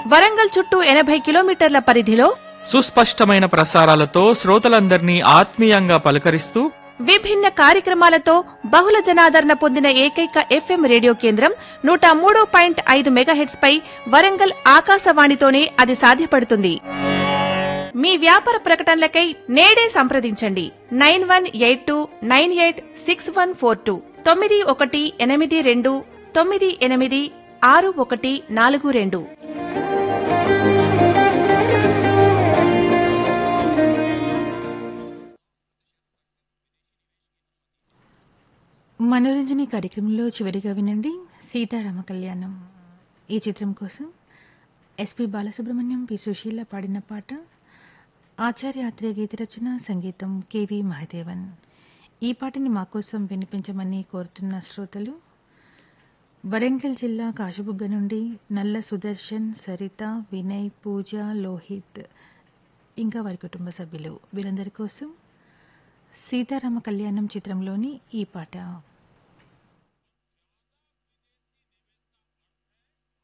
వరంగల్ చుట్టూ ఎనభై కిలోమీటర్ల పరిధిలో సుస్పష్టమైన ప్రసారాలతో శ్రోతలందరినీ ఆత్మీయంగా పలకరిస్తూ విభిన్న కార్యక్రమాలతో బహుళ జనాదరణ పొందిన ఏకైక ఎఫ్ఎం రేడియో కేంద్రం నూట మూడు పాయింట్ ఐదు మెగాహెట్స్ పై వరంగల్ ఆకాశవాణితోనే అది సాధ్యపడుతుంది మీ వ్యాపార ప్రకటనలకై నేడే సంప్రదించండి nine one eight two nine eight six one four two తొమ్మిది ఒకటి ఎనిమిది రెండు తొమ్మిది ఎనిమిది ఆరు ఒకటి నాలుగు రెండు మనోరంజని కార్యక్రమంలో చివరిగా వినండి సీతారామ కళ్యాణం ఈ చిత్రం కోసం ఎస్పి బాలసుబ్రహ్మణ్యం పి సుశీల పాడిన పాట ఆచార్య ఆత్రేయ గీత రచన సంగీతం కెవి మహదేవన్ ఈ పాటని మా కోసం వినిపించమని కోరుతున్న శ్రోతలు వరంగల్ జిల్లా కాశబుగ్గ నుండి నల్ల సుదర్శన్ సరిత వినయ్ పూజ లోహిత్ ఇంకా వారి కుటుంబ సభ్యులు వీరందరి కోసం సీతారామ కళ్యాణం చిత్రంలోని ఈ పాట